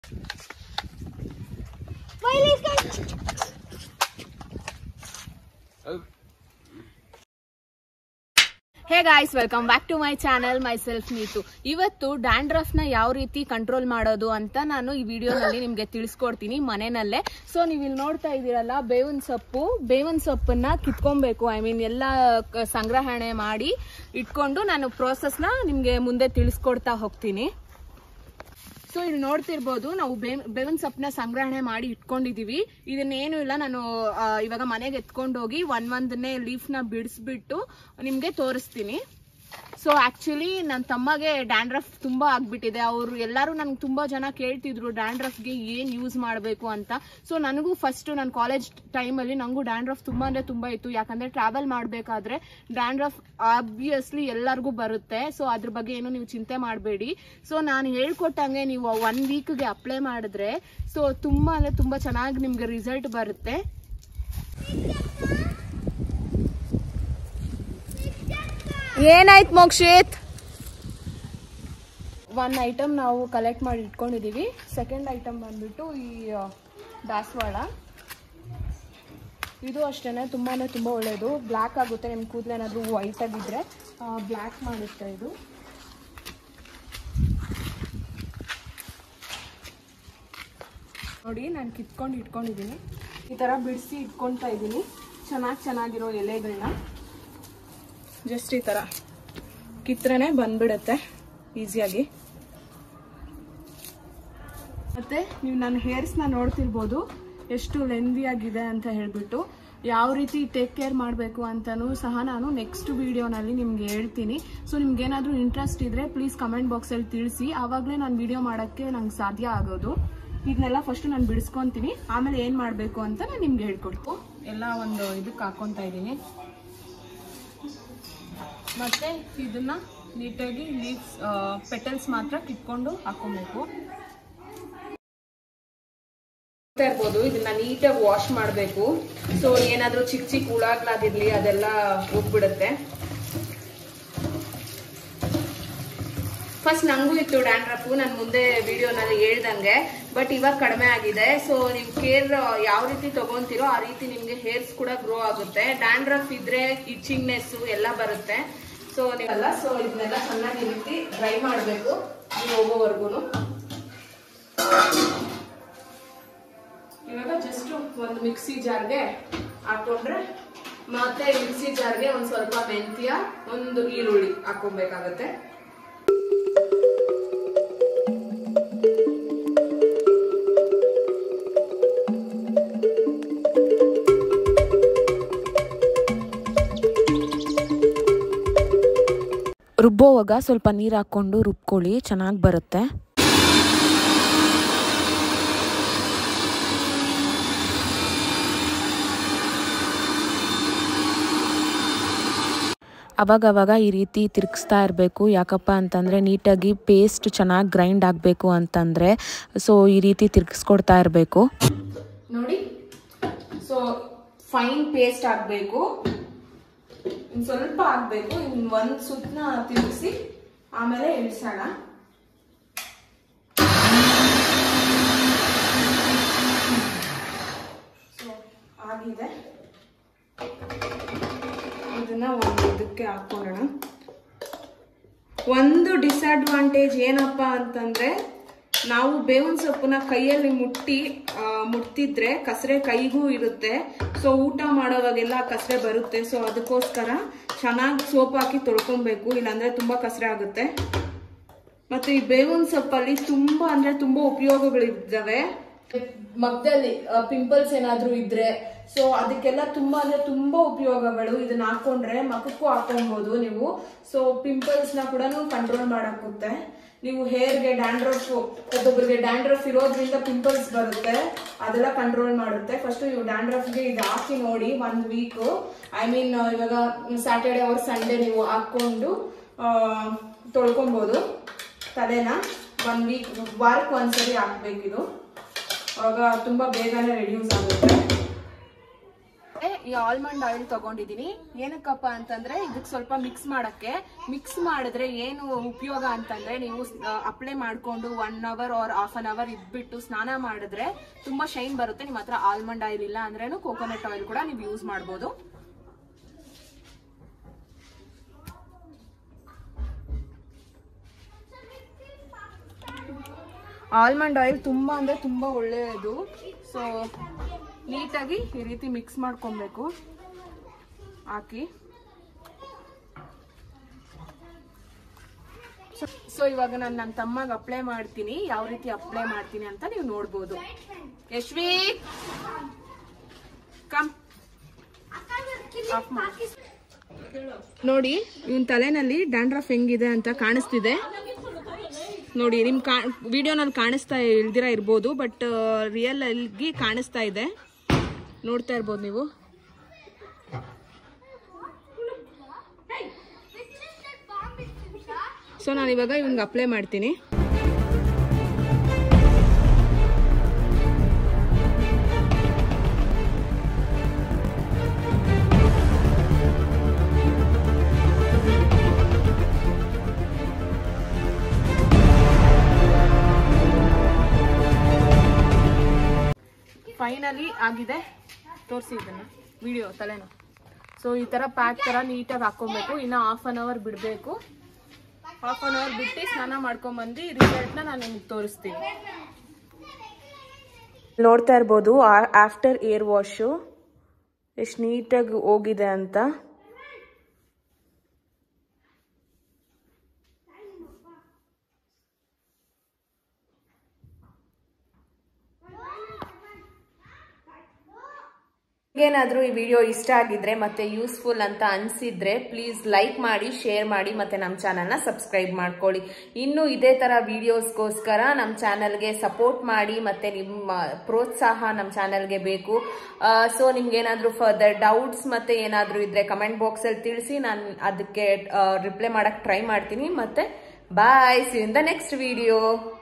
hey guys welcome back to my channel myself Neethu ಇವತ್ತು dandruff ನ ಯಾವ ರೀತಿ ಕಂಟ್ರೋಲ್ ಮಾಡೋದು ಅಂತ ನಾನು ಈ ವಿಡಿಯೋನಲ್ಲಿ ನಿಮ್ಗೆ ತಿಳಿಸ್ಕೊಡ್ತೀನಿ ಮನೆಯಲ್ಲೇ ಸೊ ನೀವು ಇಲ್ಲಿ ನೋಡ್ತಾ ಇದ್ದೀರಲ್ಲ ಬೇವಿನ ಸೊಪ್ಪು ಬೇವಿನ ಸೊಪ್ಪನ್ನ ಕಿತ್ಕೊಬೇಕು ಐ ಮೀನ್ ಎಲ್ಲ ಕ- ಸಂಗ್ರಹಣೆ ಮಾಡಿ ಇಟ್ಕೊಂಡು ನಾನು ಪ್ರೋಸೆಸ್ನ ನಿಮ್ಗೆ ಮುಂದೆ ತಿಳಿಸ್ಕೊಡ್ತಾ ಹೋಗ್ತೀನಿ ಸೊ ಇಲ್ಲಿ ನೋಡ್ತಿರ್ಬೋದು ನಾವು ಬೇ- ಬೇವಿನ ಸೊಪ್ಪನ್ನ ಸಂಗ್ರಹಣೆ ಮಾಡಿ ಇಟ್ಕೊಂಡಿದೀವಿ ಇದನ್ನೇನು ಇಲ್ಲ ನಾನು ಆ, ಇವಾಗ ಮನೆಗೆ ಎತ್ಕೊಂಡು ಹೋಗಿ ಒನ್ ಒಂದನ್ನೇ ಲೀಫ್ನ ಬಿಡಿಸ್ಬಿಟ್ಟು ನಿಮ್ಗೆ ತೋರಿಸ್ತೀನಿ ಸೊ ಆಕ್ಚುಲಿ ನನ್ನ ತಮ್ಮಗೆ ಡ್ಯಾಂಡ್ರಫ್ ತುಂಬಾ ಆಗ್ಬಿಟ್ಟಿದೆ ಅವರು ಎಲ್ಲರೂ ನನ್ಗೆ ತುಂಬಾ ಜನ ಕೇಳ್ತಿದ್ರು ಡ್ಯಾಂಡ್ರಫ್ಗೆ ಏನ್ ಯೂಸ್ ಮಾಡಬೇಕು ಅಂತ ಸೊ ನನಗೂ ಫಸ್ಟ್ ನನ್ನ ಕಾಲೇಜ್ ಟೈಮಲ್ಲಿ ನನಗೂ ಡ್ಯಾಂಡ್ರಫ್ ತುಂಬಾ ಅಂದ್ರೆ ತುಂಬಾ ಇತ್ತು ಯಾಕಂದ್ರೆ ಟ್ರಾವೆಲ್ ಮಾಡಬೇಕಾದ್ರೆ ಡ್ಯಾಂಡ್ರಫ್ ಆಬ್ವಿಯಸ್ಲಿ ಎಲ್ಲರಿಗೂ ಬರುತ್ತೆ ಸೊ ಅದ್ರ ಬಗ್ಗೆ ಏನು ನೀವು ಚಿಂತೆ ಮಾಡಬೇಡಿ ಸೊ ನಾನು ಹೇಳ್ಕೊಟ್ಟಂಗೆ ನೀವು ಒನ್ ವೀಕ್ಗೆ ಅಪ್ಲೈ ಮಾಡಿದ್ರೆ ಸೊ ತುಂಬಾ ಅಂದ್ರೆ ತುಂಬಾ ಚೆನ್ನಾಗಿ ನಿಮ್ಗೆ ರಿಸಲ್ಟ್ ಬರುತ್ತೆ ಏನಾಯ್ತು ಮೋಕ್ಷಿತ್ ಒನ್ ಐಟಮ್ ನಾವು ಕಲೆಕ್ಟ್ ಮಾಡಿ ಇಟ್ಕೊಂಡಿದೀವಿ ಸೆಕೆಂಡ್ ಐಟಮ್ ಬಂದ್ಬಿಟ್ಟು ಈ ಆ, ದಾಸವಾಳ ಇದು ಅಷ್ಟೇ ತುಂಬಾ ತುಂಬ ಒಳ್ಳೆಯದು ಬ್ಲ್ಯಾಕ್ ಆಗುತ್ತೆ ನಿಮ್ಮ ಕೂದಲೇನಾದರೂ ವೈಟ್ ಆಗಿದ್ರೆ ಬ್ಲ್ಯಾಕ್ ಮಾಡುತ್ತೆ ಇದು ನೋಡಿ ನಾನು ಕಿತ್ಕೊಂಡು ಇಟ್ಕೊಂಡಿದ್ದೀನಿ ಈ ಥರ ಬಿಡಿಸಿ ಇಟ್ಕೊಳ್ತಾ ಇದ್ದೀನಿ ಚೆನ್ನಾಗಿ ಚೆನ್ನಾಗಿರೋ ಎಲೆಗಳನ್ನ ಜಸ್ಟ್ ಈ ಥರ ಕಿತ್ತರೆ ಬಂದ್ಬಿಡುತ್ತೆ ಈಸಿಯಾಗಿ ಮತ್ತೆ ನೀವು ನನ್ನ ಹೇರ್ಸ್ನ ನೋಡ್ತಿರ್ಬೋದು ಎಷ್ಟು ಲೆಂದಿ ಆಗಿದೆ ಅಂತ ಹೇಳ್ಬಿಟ್ಟು ಯಾವ ರೀತಿ ಟೇಕ್ ಕೇರ್ ಮಾಡಬೇಕು ಅಂತಲೂ ಸಹ ನಾನು ನೆಕ್ಸ್ಟ್ ವಿಡಿಯೋನಲ್ಲಿ ನಿಮ್ಗೆ ಹೇಳ್ತೀನಿ ಸೊ ನಿಮ್ಗೆ ಏನಾದರೂ ಇಂಟ್ರೆಸ್ಟ್ ಇದ್ರೆ ಪ್ಲೀಸ್ ಕಮೆಂಟ್ ಬಾಕ್ಸಲ್ಲಿ ತಿಳಿಸಿ ಆವಾಗಲೇ ನಾನು ವಿಡಿಯೋ ಮಾಡೋಕ್ಕೆ ನಂಗೆ ಸಾಧ್ಯ ಆಗೋದು ಇದನ್ನೆಲ್ಲ ಫಸ್ಟ್ ನಾನು ಬಿಡಿಸ್ಕೊತೀನಿ ಆಮೇಲೆ ಏನು ಮಾಡಬೇಕು ಅಂತ ನಾನು ನಿಮ್ಗೆ ಹೇಳ್ಕೊಡ್ತು ಎಲ್ಲ ಒಂದು ಇದಕ್ಕೆ ಹಾಕೊತಾ ಇದ್ದೀನಿ ಮತ್ತೆ ಇದನ್ನ ನೀಟಾಗಿ ಲೀವ್ಸ್ ಪೆಟಲ್ಸ್ ಮಾತ್ರ ಕಿತ್ಕೊಂಡು ಹಾಕೊಬೇಕು ನೋಡ್ತಾ ಇರ್ಬೋದು ಇದನ್ನ ನೀಟಾಗಿ ವಾಶ್ ಮಾಡಬೇಕು ಸೊ ಏನಾದ್ರೂ ಚಿಕ್ಕ ಚಿಕ್ಕ ಹುಳಗಳಾಗಿರ್ಲಿ ಅದೆಲ್ಲ ಹೋಗ್ಬಿಡುತ್ತೆ ಫಸ್ಟ್ ನಂಗೂ ಇತ್ತು ಡ್ಯಾಂಡ್ರಫು ನಾನು ಮುಂದೆ ವಿಡಿಯೋನಲ್ಲಿ ಹೇಳ್ದಂಗೆ ಬಟ್ ಇವಾಗ ಕಡಿಮೆ ಆಗಿದೆ ಸೊ ನೀವು ಕೇರ್ ಯಾವ ರೀತಿ ತಗೊಂತೀರೋ ಆ ರೀತಿ ನಿಮ್ಗೆ ಹೇರ್ಸ್ ಕೂಡ ಗ್ರೋ ಆಗುತ್ತೆ ಡ್ಯಾಂಡ್ರಫ್ ಇದ್ರೆ ಇಚ್ಚಿಂಗ್ನೆಸ್ ಎಲ್ಲ ಬರುತ್ತೆ ಸೊ ನೀವಲ್ಲ ಸೊ ಇದನ್ನೆಲ್ಲ ಚೆನ್ನಾಗಿ ಈ ರೀತಿ ಡ್ರೈ ಮಾಡಬೇಕು ನೀವು ಹೋಗೋವರೆಗೂ ಇವಾಗ ಜಸ್ಟ್ ಒಂದು ಮಿಕ್ಸಿ ಜಾರ್ಗೆ ಹಾಕೊಂಡ್ರೆ ಮತ್ತೆ ಮಿಕ್ಸಿ ಜಾರ್ಗೆ ಒಂದ್ ಸ್ವಲ್ಪ ಮೆಂತ್ಯ ಒಂದು ಈರುಳ್ಳಿ ಹಾಕೊಬೇಕಾಗತ್ತೆ ರುಬ್ಬೋವಾಗ ಸ್ವಲ್ಪ ನೀರು ಹಾಕ್ಕೊಂಡು ರುಬ್ಕೊಳ್ಳಿ ಚೆನ್ನಾಗಿ ಬರುತ್ತೆ ಅವಾಗವಾಗ ಈ ರೀತಿ ತಿರುಗಿಸ್ತಾ ಇರಬೇಕು ಯಾಕಪ್ಪ ಅಂತಂದರೆ ನೀಟಾಗಿ ಪೇಸ್ಟ್ ಚೆನ್ನಾಗಿ ಗ್ರೈಂಡ್ ಆಗಬೇಕು ಅಂತಂದರೆ ಸೊ ಈ ರೀತಿ ತಿರುಗಿಸ್ಕೊಡ್ತಾ ಇರಬೇಕು ನೋಡಿ ಸೊ ಫೈನ್ ಪೇಸ್ಟ್ ಹಾಕ್ಬೇಕು ಇನ್ ಸ್ವಲ್ಪ ಹಾಕ್ಬೇಕು ಇನ್ ಒಂದ್ ಸುತ್ತನ ತಿರುಗಿಸಿ ಆಮೇಲೆ ಇಳಿಸೋಣ ಸೊ ಆಗಿದೆ ಇದನ್ನ ಒಂದು ಇದಕ್ಕೆ ಹಾಕೊಳ್ಳೋಣ ಒಂದು ಡಿಸ್ಅಡ್ವಾಂಟೇಜ್ ಏನಪ್ಪಾ ಅಂತಂದ್ರೆ ನಾವು ಬೇವಿನ ಸೊಪ್ಪನ್ನ ಕೈಯಲ್ಲಿ ಮುಟ್ಟಿ ಆ, ಮುಟ್ತಿದ್ರೆ ಕಸರೆ ಕೈಗೂ ಇರುತ್ತೆ ಸೊ ಊಟ ಮಾಡೋವಾಗೆಲ್ಲ ಕಸರೆ ಬರುತ್ತೆ ಸೊ ಅದಕ್ಕೋಸ್ಕರ ಚೆನ್ನಾಗಿ ಸೋಪ್ ಹಾಕಿ ತೊಳ್ಕೊಬೇಕು ಇಲ್ಲಾಂದ್ರೆ ತುಂಬಾ ಕಸರೆ ಆಗುತ್ತೆ ಮತ್ತೆ ಈ ಬೇವಿನ ಸೊಪ್ಪಲ್ಲಿ ತುಂಬಾ ಅಂದ್ರೆ ತುಂಬಾ ಉಪಯೋಗಗಳಿದ್ದಾವೆ ಮಗ್ದಲ್ಲಿ ಪಿಂಪಲ್ಸ್ ಏನಾದ್ರೂ ಇದ್ರೆ ಸೊ ಅದಕ್ಕೆಲ್ಲ ತುಂಬಾ ಅಂದ್ರೆ ತುಂಬಾ ಉಪಯೋಗಗಳು ಇದನ್ನ ಹಾಕೊಂಡ್ರೆ ಮಖಕ್ಕೂ ಹಾಕೊಬಹುದು ನೀವು ಸೊ ಪಿಂಪಲ್ಸ್ ನ ಕೂಡ ಕಂಟ್ರೋಲ್ ಮಾಡಾಕುತ್ತೆ ನೀವು ಹೇರ್ಗೆ ಡ್ಯಾಂಡ್ರಫ್ ಒಬ್ಬೊಬ್ಬರಿಗೆ ಡ್ಯಾಂಡ್ರಫ್ ಇರೋದ್ರಿಂದ ಪಿಂಪಲ್ಸ್ ಬರುತ್ತೆ ಅದೆಲ್ಲ ಕಂಟ್ರೋಲ್ ಮಾಡುತ್ತೆ ಫಸ್ಟ್ ನೀವು ಡ್ಯಾಂಡ್ರಫ್ಗೆ ಇದು ಹಾಕಿ ನೋಡಿ ಒಂದ್ ವೀಕ್ ಐ ಮೀನ್ ಇವಾಗ ಸ್ಯಾಟರ್ಡೆ ಅವ್ರ ಸಂಡೇ ನೀವು ಹಾಕೊಂಡು ಆ, ತೊಳ್ಕೊಬೋದು ತಲೆನ ಒನ್ ವೀಕ್ ವಾರಕ್ಕೆ ಒಂದ್ಸರಿ ಹಾಕ್ಬೇಕಿದು ಅವಾಗ ತುಂಬಾ ಬೇಗನೆ ರೆಡ್ಯೂಸ್ ಆಗುತ್ತೆ ಈ ಆಲ್ಮಂಡ್ ಆಯಿಲ್ ತಗೊಂಡಿದ್ದೀನಿ ಏನಕ್ಕಪ್ಪ ಅಂತಂದ್ರೆ ಇದಕ್ಕೆ ಸ್ವಲ್ಪ ಮಿಕ್ಸ್ ಮಾಡಕ್ಕೆ ಮಿಕ್ಸ್ ಮಾಡಿದ್ರೆ ಏನು ಉಪಯೋಗ ಅಂತಂದ್ರೆ ನೀವು ಅಪ್ಲೈ ಮಾಡ್ಕೊಂಡು one hour or half an hour ಇದ್ಬಿಟ್ಟು ಸ್ನಾನ ಮಾಡಿದ್ರೆ ತುಂಬಾ ಶೈನ್ ಬರುತ್ತೆ ನಿಮ್ಮ ಹತ್ರ ಆಲ್ಮಂಡ್ ಆಯಿಲ್ ಇಲ್ಲ ಅಂದ್ರೇನು ಕೋಕೋನಟ್ ಆಯಿಲ್ ಕೂಡ ನೀವು ಯೂಸ್ ಮಾಡ್ಬೋದು ಆಲ್ಮಂಡ್ ಆಯಿಲ್ ತುಂಬಾ ಅಂದ್ರೆ ತುಂಬಾ ಒಳ್ಳೆಯದು ಸೊ ನೀಟಾಗಿ ಈ ರೀತಿ ಮಿಕ್ಸ್ ಮಾಡ್ಕೊಬೇಕು ಹಾಕಿ ಸೊ ಇವಾಗ ನಾನು ನನ್ನ ತಮ್ಮಗೆ ಅಪ್ಲೈ ಮಾಡ್ತೀನಿ ಯಾವ ರೀತಿ ಅಪ್ಲೈ ಮಾಡ್ತೀನಿ ಅಂತ ನೀವು ನೋಡ್ಬೋದು ಯಶ್ವಿ ಕಮ್ ಆಫ್ ಮಾಡಿ ನೋಡಿ ಇವನ್ ತಲೆನಲ್ಲಿ ಡ್ಯಾಂಡ್ರಫ್ ಹೆಂಗಿದೆ ಅಂತ ಕಾಣಿಸ್ತಿದೆ ನೋಡಿ ನಿಮ್ ಕಾ ವಿಡಿಯೋನಲ್ಲಿ ಕಾಣಿಸ್ತಾ ಇಲ್ದಿರ ಇರ್ಬೋದು ಬಟ್ ರಿಯಲ್ ಆಗಿ ಕಾಣಿಸ್ತಾ ಇದೆ ನೋಡ್ತಾ ಇರ್ಬೋದು ನೀವು ಸೊ ನಾನು ಇವಾಗ ಇವಂಗೆ ಅಪ್ಲೈ ಮಾಡ್ತೀನಿ ಫೈನಲಿ ಆಗಿದೆ ತೋರಿಸಿ ಇದನ್ನ ವಿಡಿಯೋ ತಲೆನ ಸೊ ಈ ಥರ ಪ್ಯಾಕ್ ಥರ ನೀಟಾಗಿ ಹಾಕೊಬೇಕು ಇನ್ನು ಹಾಫ್ ಅನ್ ಅವರ್ ಬಿಡಬೇಕು ಹಾಫ್ ಅನ್ ಅವರ್ ಬಿಟ್ಟು ಸ್ನಾನ ಮಾಡ್ಕೊಂಬಂದು ರಿಸಲ್ಟ್ನ ನಾನು ನಿಮ್ಗೆ ತೋರಿಸ್ತೀನಿ ನೋಡ್ತಾ ಇರ್ಬೋದು ಆಫ್ಟರ್ ಏರ್ ವಾಶು ಎಷ್ಟು ನೀಟಾಗಿ ಹೋಗಿದೆ ಅಂತ ಏನಾದರೂ ಈ ವಿಡಿಯೋ ಇಷ್ಟ ಆಗಿದ್ರೆ ಮತ್ತೆ ಯೂಸ್ಫುಲ್ ಅಂತ ಅನಿಸಿದ್ರೆ ಪ್ಲೀಸ್ ಲೈಕ್ ಮಾಡಿ ಶೇರ್ ಮಾಡಿ ಮತ್ತೆ ನಮ್ಮ ಚಾನಲ್ನ ಸಬ್ಸ್ಕ್ರೈಬ್ ಮಾಡ್ಕೊಳ್ಳಿ ಇನ್ನು ಇದೇ ಥರ ವಿಡಿಯೋಸ್ಗೋಸ್ಕರ ನಮ್ಮ ಚಾನಲ್ಗೆ ಸಪೋರ್ಟ್ ಮಾಡಿ ಮತ್ತೆ ನಿಮ್ಮ ಪ್ರೋತ್ಸಾಹ ನಮ್ಮ ಚಾನಲ್ಗೆ ಬೇಕು ಸೊ ನಿಮ್ಗೆ ಏನಾದರೂ ಫರ್ದರ್ ಡೌಟ್ಸ್ ಮತ್ತೆ ಏನಾದರೂ ಇದ್ರೆ ಕಮೆಂಟ್ ಬಾಕ್ಸಲ್ಲಿ ತಿಳಿಸಿ ನಾನು ಅದಕ್ಕೆ ರಿಪ್ಲೈ ಮಾಡಕ್ಕೆ ಟ್ರೈ ಮಾಡ್ತೀನಿ ಮತ್ತೆ bye see in the next video